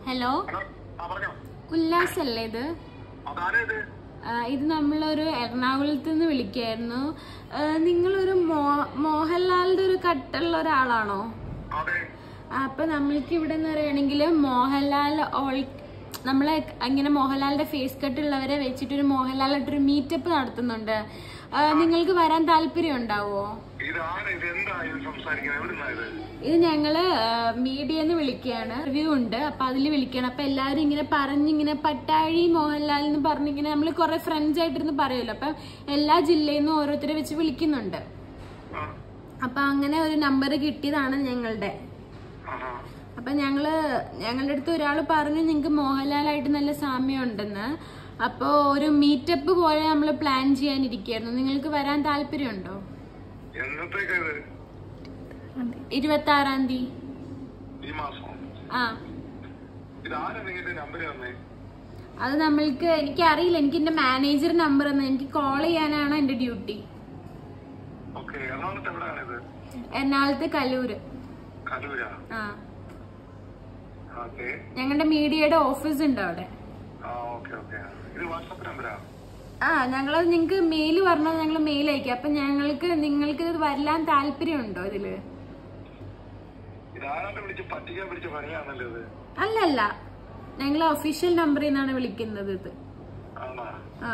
Hello hello ആ പറഞ്ഞോ ഉല്ലാസ് അല്ലേ ഇത് അതാരേ ഇത് ആ, ഇത് നമ്മളൊരു എറണാകുളത്ത് നിന്ന് വിളിക്കായിരുന്നു ആ, നിങ്ങളൊരു മോ മോഹൻലാലിന്റെ ഒരു കട്ടുള്ള ഒരാളാണോ അതെ ആ, അപ്പൊ നമ്മൾക്ക് ഇവിടെ എന്ന് പറയുകയാണെങ്കിൽ മോഹൻലാൽ ഓൾ നമ്മളെ ഇങ്ങനെ മോഹൻലാലിന്റെ ഫേസ് കട്ട് ഉള്ളവരെ വെച്ചിട്ട് ഒരു മോഹൻലാലായിട്ടൊരു മീറ്റപ്പ് നടത്തുന്നുണ്ട് ആ, നിങ്ങൾക്ക് വരാൻ താല്പര്യം ഉണ്ടാവോ ഇതാരാ ഇത് എന്താ ഇത് സംസാരിക്കുന്നത് എവിടുന്നാ ഇത് ഇത് ഞങ്ങള് മീഡിയന്ന് വിളിക്കുകയാണ് റിവ്യൂ ഉണ്ട് അപ്പൊ അതിൽ വിളിക്കണം അപ്പൊ എല്ലാവരും ഇങ്ങനെ പറഞ്ഞിങ്ങനെ പട്ടാഴി മോഹൻലാൽ എന്ന് പറഞ്ഞിങ്ങനെ നമ്മൾ കുറെ ഫ്രണ്ട്സ് ആയിട്ടിരുന്ന് പറയുമല്ലോ അപ്പൊ എല്ലാ ജില്ലയിൽ നിന്നും ഓരോരുത്തരെ വെച്ച് വിളിക്കുന്നുണ്ട് ആ, അപ്പൊ അങ്ങനെ ഒരു നമ്പർ കിട്ടിയതാണ് ഞങ്ങളുടെ ആഹാ. അപ്പൊ ഞങ്ങള് ഞങ്ങളുടെ അടുത്ത് ഒരാൾ പറഞ്ഞു നിങ്ങൾക്ക് മോഹൻലാലായിട്ട് നല്ല സാമ്യം ഉണ്ടെന്ന് അപ്പോ ഒരു മീറ്റപ്പ് പോലെ നമ്മൾ പ്ലാൻ ചെയ്യാനിരിക്കുകയായിരുന്നു നിങ്ങൾക്ക് വരാൻ താല്പര്യമുണ്ടോ എന്നത്തേക്കാ ഇത് ഇരുപത്തി ആറാം തീയതി ഈ മാസം ആ ഇതാരാ നിങ്ങളുടെ നമ്പർ തന്നേ അത് നമ്മൾക്ക് എനിക്ക് അറിയില്ല എനിക്ക് എന്റെ മാനേജർ നമ്പർ എന്ന് എനിക്ക് കോൾ ചെയ്യാനാണ് എന്റെ ഡ്യൂട്ടി ഓക്കെ എറണാകുളത്ത് എവിടെയാണ് ഇത് എറണാകുളത്ത് കലൂര് കലൂരാ ആ ഓക്കെ ഞങ്ങളുടെ മീഡിയയുടെ ഓഫീസ് ഉണ്ട് അവിടെ ആ ഓക്കെ ഓക്കെ ഇത് വാട്സാപ്പ് നമ്പരാ ആ ഞങ്ങളത് നിങ്ങൾക്ക് മെയിൽ പറഞ്ഞാൽ ഞങ്ങൾ മെയിൽ അയക്കാം അപ്പൊ ഞങ്ങൾക്ക് നിങ്ങൾക്ക് ഇത് വരാൻ താല്പര്യമുണ്ടോ ഇതില് ഇതാരാണ്ട് വിളിച്ച് പറ്റിക്കാൻ പിടിച്ച പണിയാണല്ലോ ഇത് അല്ലല്ല ഞങ്ങൾ ഒഫീഷ്യൽ നമ്പറിൽ നിന്നാണ് വിളിക്കുന്നത് ഇത് ആണോ ആ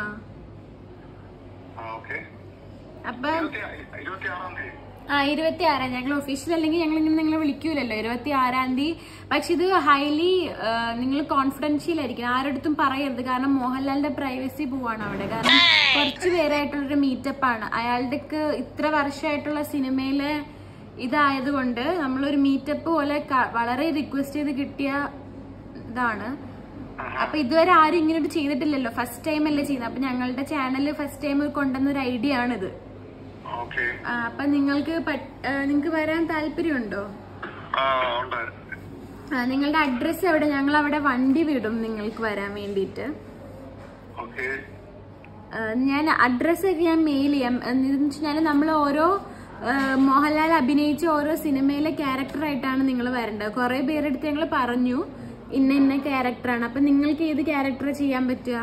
ആ ഓക്കെ അപ്പൊ ഇരുപത്തി ആറാം തീയതി ആ ഇരുപത്തി ആറാം ഞങ്ങൾ ഒഫീഷ്യൽ അല്ലെങ്കിൽ ഞങ്ങൾ ഇങ്ങനെ നിങ്ങളെ വിളിക്കൂലല്ലോ ഇരുപത്തി ആറാം തീയതി പക്ഷെ ഇത് ഹൈലി നിങ്ങൾ കോൺഫിഡൻഷ്യൽ ആയിരിക്കും ആരടുത്തും പറയരുത് കാരണം മോഹൻലാലിന്റെ പ്രൈവസി പോവാണ് അവിടെ കാരണം കുറച്ച് പേരായിട്ടുള്ളൊരു മീറ്റപ്പ് ആണ് അയാളുടെ ഇത്ര വർഷമായിട്ടുള്ള സിനിമയിലെ ഇതായതുകൊണ്ട് നമ്മളൊരു മീറ്റപ്പ് പോലെ ക- വളരെ റിക്വസ്റ്റ് ചെയ്ത് കിട്ടിയ ഇതാണ് അപ്പൊ ഇതുവരെ ആരും ഇങ്ങനെ ഒരു ചെയ്തിട്ടില്ലല്ലോ ഫസ്റ്റ് ടൈം അല്ലേ ചെയ്യുന്നത് അപ്പൊ ഞങ്ങളുടെ ചാനൽ ഫസ്റ്റ് ടൈം കൊണ്ടുവന്ന ഒരു ഐഡിയ ആണിത് ഓക്കെ ആ, അപ്പൊ നിങ്ങൾക്ക് നിങ്ങൾക്ക് വരാൻ താല്പര്യമുണ്ടോ ആ ഉണ്ടായിരുന്നു ആ, നിങ്ങളുടെ അഡ്രസ്സ് എവിടെ ഞങ്ങൾ അവിടെ വണ്ടി വിടും നിങ്ങൾക്ക് വരാൻ വേണ്ടിയിട്ട് ഓക്കെ ആ, ഞാൻ അഡ്രസ്സ് ഒക്കെ ഞാൻ മെയിൽ ചെയ്യാം എന്ന് വെച്ചാൽ നമ്മൾ ഓരോ ആ, മോഹൻലാൽ അഭിനയിച്ച ഓരോ സിനിമയിലെ ക്യാരക്ടർ ആയിട്ടാണ് നിങ്ങൾ വരേണ്ടത് കുറെ പേരെടുത്ത് ഞങ്ങൾ പറഞ്ഞു ഇന്ന ഇന്ന ക്യാരക്ടറാണ് അപ്പൊ നിങ്ങൾക്ക് ഏത് ക്യാരക്ടർ ചെയ്യാൻ പറ്റുക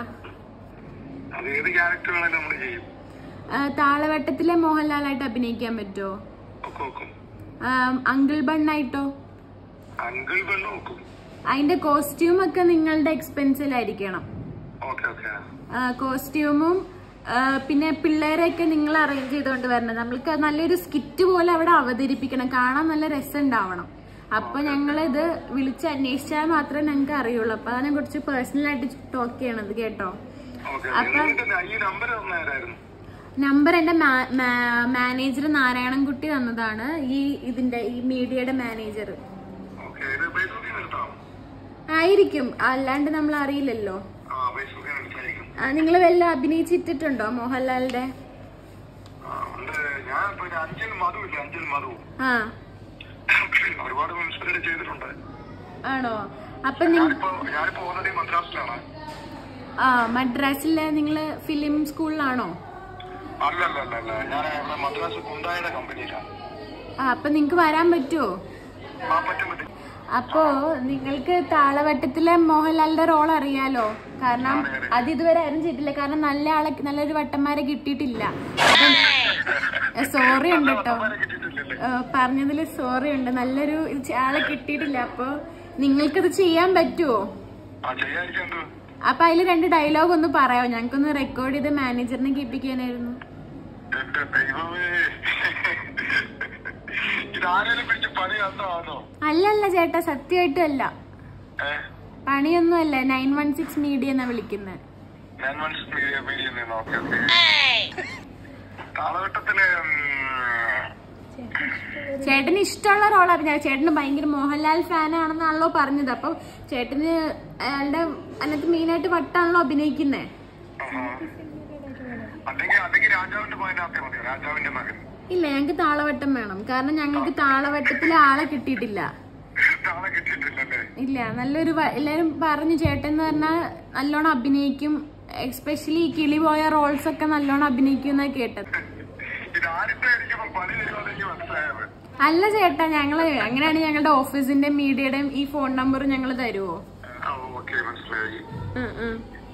അത് ഏത് ക്യാരക്ടറുകളെ നമ്മൾ ചെയ്യും ആ, താളവട്ടത്തിലെ മോഹൻലാലായിട്ട് അഭിനയിക്കാൻ പറ്റുമോ ഒക്കെ നോക്കും അങ്കിൾ ബണ്ണായിട്ടോ അങ്കിൾ പെണ്ണ് നോക്കും അതിന്റെ കോസ്റ്റ്യൂം ഒക്കെ നിങ്ങളുടെ എക്സ്പെൻസിലായിരിക്കണം ഓക്കെ ഓക്കെ കോസ്റ്റ്യൂമും പിന്നെ പിള്ളേരെയൊക്കെ നിങ്ങൾ അറേഞ്ച് ചെയ്തുകൊണ്ട് വരണം നമ്മൾക്ക് നല്ലൊരു സ്കിറ്റ് പോലെ അവിടെ അവതരിപ്പിക്കണം കാണാൻ നല്ല രസം ഉണ്ടാവണം അപ്പൊ ഞങ്ങളിത് വിളിച്ച് അന്വേഷിച്ചാൽ മാത്രമേ ഞങ്ങൾക്ക് അറിയുള്ളൂ അപ്പൊ അതാണ് കുറച്ച് പേഴ്സണൽ ആയിട്ട് ടോക്ക് ചെയ്യണത് കേട്ടോ ഓക്കെ നിങ്ങൾക്ക് ഈ നമ്പർ തന്നായിരുന്നു നമ്പർ എന്റെ മാനേജർ നാരായണൻകുട്ടി തന്നതാണ് ഈ ഇതിന്റെ ഈ മീഡിയയുടെ മാനേജർ ഓക്കെ ഇത് ഫേസ്ബുക്കിൽ നിന്ന് എടുത്താണോ ആയിരിക്കും അല്ലാണ്ട് നമ്മൾ അറിയില്ലല്ലോ ആ ഫേസ്ബുക്കിൽ നിന്ന് എടുത്തായിരിക്കും നിങ്ങൾ വല്ല അഭിനയിച്ചിട്ടുണ്ടോ മോഹൻലാലിന്റെ ആ, ഉണ്ട് ഞാൻ ഇപ്പൊ ഒരു അഞ്ചൽ മധു ഇല്ല അഞ്ചൽ മധു ആ ഒരുപാട് മുനിസിപ്പാലിറ്റി ചെയ്തിട്ടുണ്ട് ആണോ അപ്പൊ നി ഞാനിപ്പോ ഞാനിപ്പോ ഓൾറെഡി മദ്രാസിലാണ് ആ മദ്രാസിലെ നിങ്ങള് ഫിലിം സ്കൂളിലാണോ അല്ല അല്ല അല്ല അല്ല ഞാൻ ഇവിടെ മദ്രാസ് കുണ്ടായുടെ കമ്പനിയിലാണ് ആ അപ്പൊ നിങ്ങക്ക് വരാൻ പറ്റുമോ ആ പറ്റും പറ്റും അപ്പോ നിങ്ങൾക്ക് താളവട്ടത്തിലെ മോഹൻലാലിന്റെ റോൾ അറിയാലോ കാരണം അത് ഇതുവരെ ആരും ചെയ്തിട്ടില്ല കാരണം നല്ല ആളെ നല്ലൊരു വട്ടന്മാരെ കിട്ടിയിട്ടില്ല സോറി ഉണ്ട് കേട്ടോ അവരെ കിട്ടിയിട്ടില്ലല്ലേ പറഞ്ഞതിൽ സോറി ഉണ്ട് നല്ലൊരു ഇത് ആളെ കിട്ടിയിട്ടില്ല അപ്പൊ നിങ്ങൾക്കത് ചെയ്യാൻ പറ്റുമോ ആ ചെയ്യാതിരിക്കാൻ എന്ത് അപ്പൊ അതിൽ രണ്ട് ഡയലോഗ് ഒന്ന് പറയാമോ ഞങ്ങൾക്കൊന്ന് റെക്കോർഡ് ചെയ്ത് മാനേജറിനെ കേൾപ്പിക്കാനായിരുന്നു എന്റെ ദൈവമേ ഇതാരേലും പിടിച്ച് പണി തന്നതാണോ അല്ലല്ല ചേട്ടാ സത്യമായിട്ടും അല്ല ഏ പണിയൊന്നും അല്ല നയൻ വൺ സിക്സ് മീഡിയ എന്നാ വിളിക്കുന്നത് ഞാൻ മനസ്സിലായി മീഡിയ നിന്ന് ഓക്കെ ഓക്കെ കാലഘട്ടത്തില് ഉം, ചേട്ടന് ഇഷ്ടമുള്ള റോൾ അഭിനയ ചേട്ടന് ഭയങ്കര മോഹൻലാൽ ഫാൻ ആണെന്നാണല്ലോ പറഞ്ഞത് അപ്പൊ ചേട്ടന് അയാളുടെ അതിനകത്ത് മെയിനായിട്ട് വട്ടാണല്ലോ അഭിനയിക്കുന്നേ ആഹാ. അല്ലെങ്കിൽ അല്ലെങ്കിൽ രാജാവിന്റെ മകനാക്കിയാൽ മതി രാജാവിന്റെ മകൻ ഇല്ല ഞങ്ങൾക്ക് താളവട്ടം വേണം കാരണം ഞങ്ങൾക്ക് താളവട്ടത്തിലെ ആളെ കിട്ടിയിട്ടില്ല നാളെ കിട്ടിയിട്ടില്ലല്ലേ ഇല്ല നല്ലൊരു വ- എല്ലാരും പറഞ്ഞു ചേട്ടൻ എന്ന് പറഞ്ഞാൽ നല്ലോണം അഭിനയിക്കും എസ്പെഷ്യലി ഈ കിളി പോയ റോൾസ് ഒക്കെ നല്ലോണം അഭിനയിക്കും എന്നാ കേട്ടത് ഇതാരിട്ട് എനിക്കിപ്പോ പണി തരുമെന്ന് എനിക്ക് മനസ്സിലായത് അല്ല ചേട്ടാ ഞങ്ങള് അങ്ങനെയാണ് ഞങ്ങളുടെ ഓഫീസിന്റെ മീഡിയയുടെയും ഈ ഫോൺ നമ്പർ ഞങ്ങൾ തരുമോ ഓക്കെ മനസ്സിലായി ആ, ആ.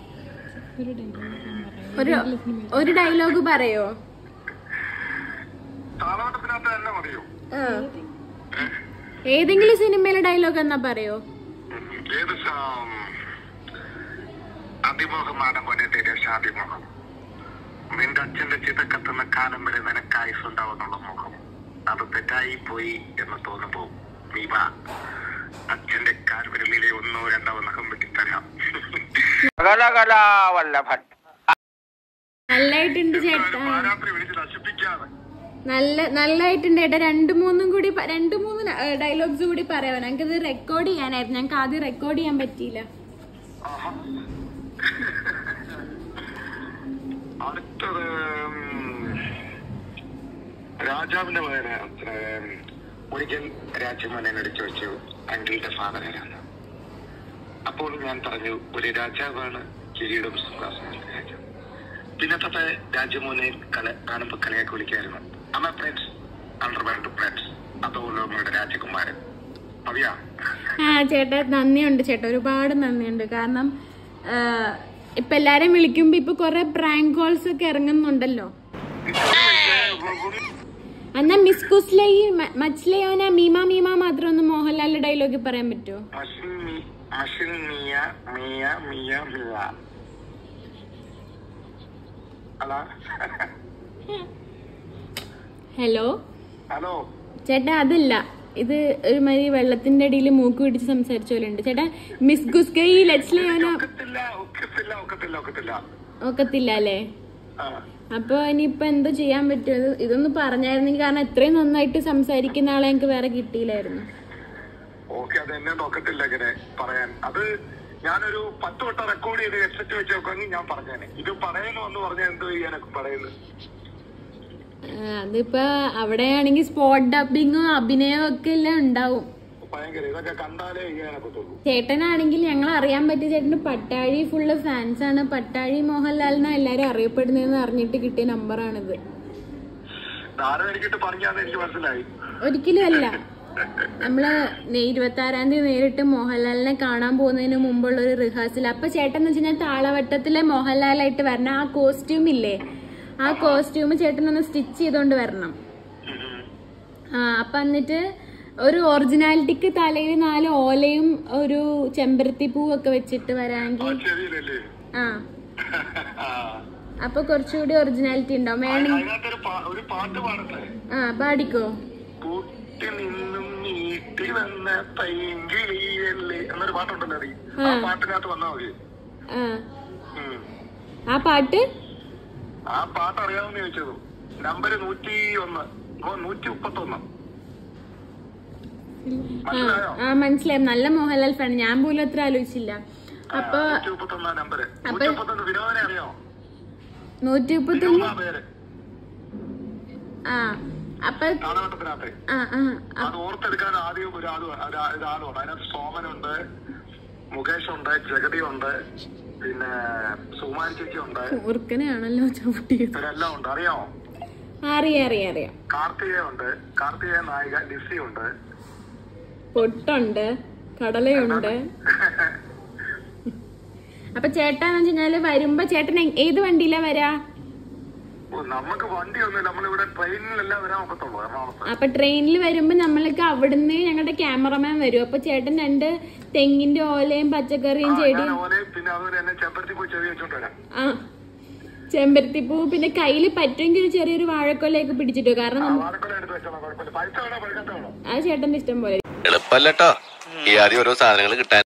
ഒരു ഒരു ഡയലോഗ് പറയോ താളവട്ടത്തിനകത്ത് തന്നെ മതിയോ ആ. ഏതെങ്കിലും സിനിമയിലെ ഡയലോഗ് എന്നാ പറയോ ഉം, ഏത് സാം അതിമോഹമാണ് പോലെ ദേശാതിമോഹം നിന്റെ അച്ഛന്റെ ചിത കത്തുന്ന കാലം വരെ നിനക്ക് ആയുസ് ഉണ്ടാവുന്നുള്ള മോഹം അത് തെറ്റായി പോയി എന്ന് തോന്നുമ്പോ നീ വാ അച്ഛന്റെ കാൽവിരലിലെ ഒന്നോ രണ്ടോ നഖം വെട്ടിത്തരാം ഗലഗലാവല്ലഭൻ നല്ലായിട്ടുണ്ട് ചേട്ടാ പാരാത്രി വിളിച്ച് നശിപ്പിക്കാതെ നല്ല നല്ലായിട്ടുണ്ട് ചേട്ടാ രണ്ട് മൂന്നും കൂടി പ- രണ്ട് മൂന്ന് ഡയലോഗ്സ് കൂടി പറയാമോ ഞങ്ങൾക്കിത് റെക്കോർഡ് ചെയ്യാനായിരുന്നു ഞങ്ങൾക്ക് ആദ്യം റെക്കോർഡ് ചെയ്യാൻ പറ്റിയില്ല ആഹാ. അടുത്തത് ഉം, രാജാവിന്റെ മകന് ഉം, ഒരിക്കൽ രാജ്യമോൻ എന്നോട് ചോദിച്ചു അങ്കിളുടെ ഫാദർ ആരാണ് അപ്പോൾ ഞാൻ പറഞ്ഞു ഒരു രാജാവാണ് കിരീടം സിംഹാസനം രാജാവ് പിന്നെ തൊട്ട് രാജ്യമോനെ കല കാണുമ്പോ കളിയാക്കി വിളിക്കായിരുന്നു അമ്മ പ്രിൻസ് അണ്ടർവേൾഡ് പ്രിൻസ് അതുപോലെ നമ്മുടെ രാജകുമാരൻ മതിയാ ആ ചേട്ടാ നന്ദിയുണ്ട് ചേട്ടാ ഒരുപാട് നന്ദിയുണ്ട് കാരണം ആ, ഇപ്പൊ എല്ലാരും വിളിക്കുമ്പോ ഇപ്പൊ കൊറേ പ്രാങ്ക് കോൾസ് ഒക്കെ ഇറങ്ങുന്നുണ്ടല്ലോ എന്നാ മിസ് കുസ്ലൈ മച്ച്ലയോന മീമ മീമ മാത്രം ഒന്ന് മോഹൻലാലിന്റെ ഡയലോഗ് പറയാൻ പറ്റുമോ മഷിൽ മി- മഷിൽ മിയ മിയ മിയ മിയ ഹലോ ഹലോ ഹലോ ചേട്ടാ അതല്ല ഇത് ഒരു മാതിരി വെള്ളത്തിന്റെ അടിയിൽ മൂക്ക് പിടിച്ച് സംസാരിച്ച പോലെ ഉണ്ട് ചേട്ടാ മിസ് ഗുസ്കൈ ലച്ച്ലയോന ഒക്കത്തില്ല ഒക്കത്തില്ല ഒക്കത്തില്ല ഒക്കത്തില്ല ഒക്കത്തില്ല അല്ലേ ആ അപ്പൊ ഇനിയിപ്പൊ എന്തോ ചെയ്യാൻ പറ്റുമോ ഇത് ഇതൊന്ന് പറഞ്ഞായിരുന്നെങ്കിൽ കാരണം ഇത്രയും നന്നായിട്ട് സംസാരിക്കുന്ന ആളെ എനിക്ക് വേറെ കിട്ടിയില്ലായിരുന്നു ഓക്കെ അത് എന്നെ നോക്കത്തില്ല ഇങ്ങനെ പറയാൻ അത് ഞാനൊരു പത്ത് വട്ടം റെക്കോർഡ് ചെയ്ത് ഹെഡ്സെറ്റ് വെച്ച് നോക്കുകയാണെങ്കിൽ ഞാൻ പറഞ്ഞേനെ ഇത് പറയുന്നു എന്ന് പറഞ്ഞാൽ എന്തോ ചെയ്യാനൊക്കെ പറയുന്നത് ആ, അതിപ്പോ അവിടെയാണെങ്കിൽ സ്പോട്ട് ഡബിങ്ങും അഭിനയവും ഒക്കെ എല്ലാം ഉണ്ടാവും ഭയങ്കര ഇതൊക്കെ കണ്ടാലേ ചെയ്യാനൊക്കെ തോന്നും ചേട്ടനാണെങ്കിൽ ഞങ്ങൾ അറിയാൻ പറ്റിയ ചേട്ടന് പട്ടാഴി ഫുള്ള് ഫാൻസ് ആണ് പട്ടാഴി മോഹൻലാലിനാ എല്ലാരും അറിയപ്പെടുന്നതെന്ന് അറിഞ്ഞിട്ട് കിട്ടിയ നമ്പറാണിത് ആരോ എനിക്കിട്ട് പറഞ്ഞാന്ന് എനിക്ക് മനസ്സിലായി ഒരിക്കലും അല്ല നമ്മള് ഇരുപത്തി ആറാം തീയതി നേരിട്ട് മോഹൻലാലിനെ കാണാൻ പോകുന്നതിന് മുമ്പുള്ള ഒരു റിഹേഴ്സൽ അപ്പൊ ചേട്ടൻ എന്ന് വെച്ചാൽ താളവട്ടത്തിലെ മോഹൻലാലായിട്ട് വരണം ആ കോസ്റ്റ്യൂം ഇല്ലേ ആ കോസ്റ്റ്യൂം ചേട്ടൻ ഒന്ന് സ്റ്റിച്ച് ചെയ്തോണ്ട് വരണം ഉം. ആ അപ്പൊ എന്നിട്ട് ഒരു ഒറിജിനാലിറ്റിക്ക് തലയിൽ നാല് ഓലയും ഒരു ചെമ്പരത്തി പൂവൊക്കെ വെച്ചിട്ട് ആ വരാമെങ്കിൽ ശരിയല്ലേ ആ അപ്പൊ കുറച്ചുകൂടി ഒറിജിനാലിറ്റി ഉണ്ടാവും വേണമെങ്കിൽ അതിനകത്തൊരു പാ- ഒരു പാട്ട് പാടട്ടെ ആ പാടിക്കോ കൂട്ടി നിന്നും നീട്ടി വന്ന പൈങ്കിളിയല്ലേ എന്നൊരു പാട്ടുണ്ടല്ലോ നീ ആ പാട്ടിനകത്ത് വന്നാ മതി ആ ഉം. ആ പാട്ട് ആ പാട്ട് അറിയാമെന്ന് ചോദിച്ചത് നമ്പർ നൂറ്റി ഒന്ന് ഓ നൂറ്റി മുപ്പത്തി ഒന്ന് മനസ്സിലായോ ആ മനസ്സിലായി നല്ല മോഹൻലാൽ ഫാൻ ഞാൻ പോലും അത്ര ആലോചിച്ചില്ല അപ്പൊ നൂറ്റി മുപ്പത്തി ഒന്നാം നമ്പര് നൂറ്റി മുപ്പത്തി ഒന്ന് വിനോദനെ അറിയോ നൂറ്റി മുപ്പത്തൊന്ന് വിനോദ പേര് ആ അപ്പൊ നാടകത്തിനകത്ത് ആ ആ ആ, അത് ഓർത്തെടുക്കാൻ ആദ്യം ഒരു ആള് ഒരു ആ- ഒരു ആളുണ്ട് അതിനകത്ത് സോമനുണ്ട് മുകേഷ് ഉണ്ട് ജഗതി ഉണ്ട് പിന്നെ സുമാരി ചേച്ചി ഉണ്ട് ഊർക്കനെയാണല്ലോ ചവിട്ടിയത് ഇവരെല്ലാം ഉണ്ട് അറിയാമോ അറിയാം അറിയാം അറിയാം കാർത്തികേയ ഉണ്ട് കാർത്തികേയ നായിക ലിസി ഉണ്ട് പൊട്ടുണ്ട് കടലയുണ്ട് അപ്പൊ ചേട്ടാന്ന് വെച്ചാല് വരുമ്പോ ചേട്ടൻ എ- ഏത് വണ്ടിയിലാ വരാ ഓ, നമുക്ക് വണ്ടിയൊന്നുമില്ല നമ്മളിവിടെ ട്രെയിനിലെല്ലാം വരാൻ ഒക്കത്തുള്ളൂ എറണാകുളത്ത് അപ്പൊ ട്രെയിനിൽ വരുമ്പോ നമ്മൾക്ക് അവിടുന്ന് ഞങ്ങളുടെ ക്യാമറമാൻ വരും അപ്പൊ ചേട്ടൻ രണ്ട് തെങ്ങിന്റെ ഓലയും പച്ചക്കറിയും ഞാൻ ചെടിയും ഓലയും പിന്നെ അതുപോലെ തന്നെ ചെമ്പരത്തി പോയി ചെവി വെച്ചോണ്ട് വരാം ആ ചെമ്പരത്തിപ്പൂ പിന്നെ കയ്യിൽ പറ്റുമെങ്കിൽ ഒരു ചെറിയൊരു വാഴക്കൊലയൊക്കെ പിടിച്ചിട്ടു കാരണം ആ, നമ്മ- വാഴക്കൊല എടുത്ത് വെച്ചോളാം കുഴപ്പമില്ല പഴുത്ത വേണോ പഴുക്കത്ത വേണോ അത് ചേട്ടന്റെ ഇഷ്ടം പോലെ എളുപ്പല്ലോ ഈ ആദ്യം ഓരോ സാധനങ്ങൾ കിട്ടാൻ